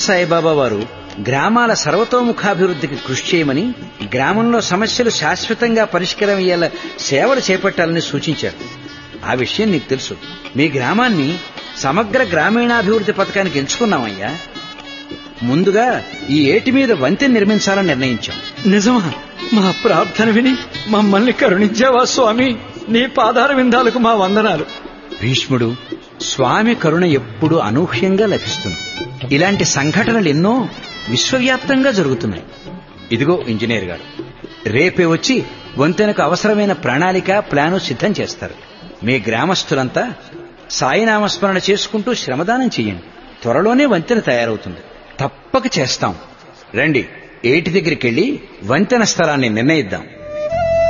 సాయిబాబా వారు గ్రామాల సర్వతోముఖాభివృద్ధికి కృషి చేయమని గ్రామంలో సమస్యలు శాశ్వతంగా పరిష్కారమయ్యేలా సేవలు చేపట్టాలని సూచించారు ఆ విషయం నీకు తెలుసు మీ గ్రామాన్ని సమగ్ర గ్రామీణాభివృద్ధి పథకానికి ఎంచుకున్నామయ్యా ముందుగా ఈ ఏటి మీద వంతెన నిర్మించాలని నిర్ణయించాం నిజమా మా ప్రార్థన విని మమ్మల్ని కరుణించావా స్వామి నీ పాదార విందాలకు మా వందనాలు భీష్ముడు స్వామి కరుణ ఎప్పుడు అనూహ్యంగా లభిస్తుంది ఇలాంటి సంఘటనలు ఎన్నో విశ్వవ్యాప్తంగా జరుగుతున్నాయి ఇదిగో ఇంజనీర్ గారు రేపే వచ్చి వంతెనకు అవసరమైన ప్రణాళిక ప్లాను సిద్ధం చేస్తారు మీ గ్రామస్తులంతా సాయినామస్మరణ చేసుకుంటూ శ్రమదానం చెయ్యండి త్వరలోనే వంతెన తయారవుతుంది తప్పక చేస్తాం రండి ఏటి దగ్గరికి వెళ్ళి వంతెన స్థలాన్ని నిర్ణయిద్దాం